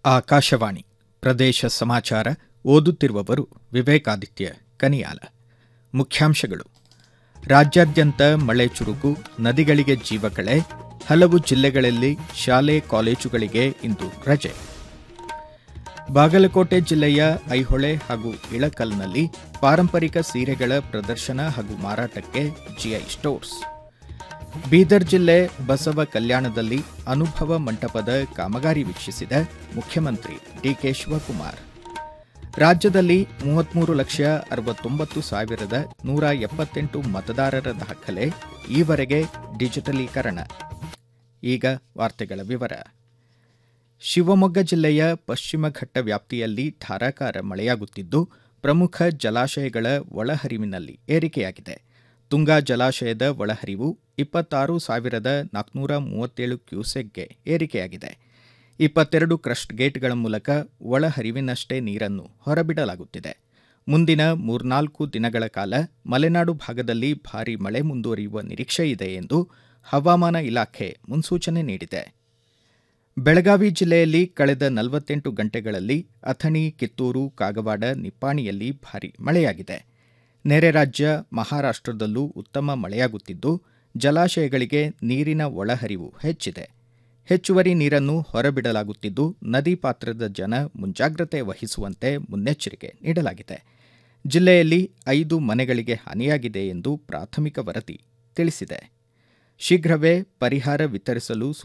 ಆಕಾಶವಾಣಿ ಪ್ರದೇಶ ಸಮಾಚಾರ ಓದುತ್ತಿರುವವರು ವಿವೇಕಾದಿತ್ಯ ಕನಿಯಾಲ ಮುಖ್ಯಾಂಶಗಳು ರಾಜ್ಯಾದ್ಯಂತ ಮಳೆ ಚುರುಕು ನದಿಗಳಿಗೆ ಜೀವಕಳೆ ಹಲವು ಜಿಲ್ಲೆಗಳಲ್ಲಿ ಶಾಲೆ ಕಾಲೇಜುಗಳಿಗೆ ಇಂದು ರಜೆ ಬಾಗಲಕೋಟೆ ಜಿಲ್ಲೆಯ ಐಹೊಳೆ ಹಾಗೂ ಇಳಕಲ್ನಲ್ಲಿ ಪಾರಂಪರಿಕ ಸೀರೆಗಳ ಪ್ರದರ್ಶನ ಹಾಗೂ ಮಾರಾಟಕ್ಕೆ ಜಿಐ ಸ್ಟೋರ್ಸ್ ಬೀದರ್ ಜಿಲ್ಲೆ ಬಸವ ಕಲ್ಯಾಣದಲ್ಲಿ ಅನುಭವ ಮಂಟಪದ ಕಾಮಗಾರಿ ವೀಕ್ಷಿಸಿದ ಮುಖ್ಯಮಂತ್ರಿ ಡಿಕೆ ಶಿವಕುಮಾರ್ ರಾಜ್ಯದಲ್ಲಿ ಮೂವತ್ಮೂರು ಲಕ್ಷ ಅರವತ್ತೊಂಬತ್ತು ಸಾವಿರದ ನೂರ ಎಪ್ಪತ್ತೆಂಟು ಮತದಾರರ ದಾಖಲೆ ಈವರೆಗೆ ಡಿಜಿಟಲೀಕರಣ ಈಗ ವಾರ್ತೆಗಳ ವಿವರ ಶಿವಮೊಗ್ಗ ಜಿಲ್ಲೆಯ ಪಶ್ಚಿಮ ಘಟ್ಟ ವ್ಯಾಪ್ತಿಯಲ್ಲಿ ಧಾರಾಕಾರ ಮಳೆಯಾಗುತ್ತಿದ್ದು ಪ್ರಮುಖ ಜಲಾಶಯಗಳ ಒಳಹರಿವಿನಲ್ಲಿ ಏರಿಕೆಯಾಗಿದೆ ತುಂಗಾ ಜಲಾಶಯದ ಒಳಹರಿವು ಇಪ್ಪತ್ತಾರು ಸಾವಿರದ ನಾಲ್ಕುನೂರ ಮೂವತ್ತೇಳು ಕ್ಯೂಸೆಕ್ಗೆ ಏರಿಕೆಯಾಗಿದೆ ಇಪ್ಪತ್ತೆರಡು ಕ್ರಸ್ಟ್ ಗೇಟ್ಗಳ ಮೂಲಕ ಒಳಹರಿವಿನಷ್ಟೇ ನೀರನ್ನು ಹೊರಬಿಡಲಾಗುತ್ತಿದೆ ಮುಂದಿನ ಮೂರ್ನಾಲ್ಕು ದಿನಗಳ ಕಾಲ ಮಲೆನಾಡು ಭಾಗದಲ್ಲಿ ಭಾರೀ ಮಳೆ ಮುಂದುವರಿಯುವ ನಿರೀಕ್ಷೆ ಇದೆ ಎಂದು ಹವಾಮಾನ ಇಲಾಖೆ ಮುನ್ಸೂಚನೆ ನೀಡಿದೆ ಬೆಳಗಾವಿ ಜಿಲ್ಲೆಯಲ್ಲಿ ಕಳೆದ ನಲವತ್ತೆಂಟು ಗಂಟೆಗಳಲ್ಲಿ ಅಥಣಿ ಕಿತ್ತೂರು ಕಾಗವಾಡ ನಿಪ್ಪಾಣಿಯಲ್ಲಿ ಭಾರೀ ಮಳೆಯಾಗಿದೆ ನೆರೆ ರಾಜ್ಯ ಮಹಾರಾಷ್ಟದಲ್ಲೂ ಉತ್ತಮ ಮಳೆಯಾಗುತ್ತಿದ್ದು ಜಲಾಶಯಗಳಿಗೆ ನೀರಿನ ಒಳಹರಿವು ಹೆಚ್ಚಿದೆ ಹೆಚ್ಚುವರಿ ನೀರನ್ನು ಹೊರಬಿಡಲಾಗುತ್ತಿದ್ದು ನದಿ ಪಾತ್ರದ ಜನ ಮುಂಜಾಗ್ರತೆ ವಹಿಸುವಂತೆ ಮುನ್ನೆಚ್ಚರಿಕೆ ನೀಡಲಾಗಿದೆ ಜಿಲ್ಲೆಯಲ್ಲಿ ಐದು ಮನೆಗಳಿಗೆ ಹಾನಿಯಾಗಿದೆ ಎಂದು ಪ್ರಾಥಮಿಕ ವರದಿ ತಿಳಿಸಿದೆ ಶೀಘ್ರವೇ ಪರಿಹಾರ ವಿತರಿಸಲು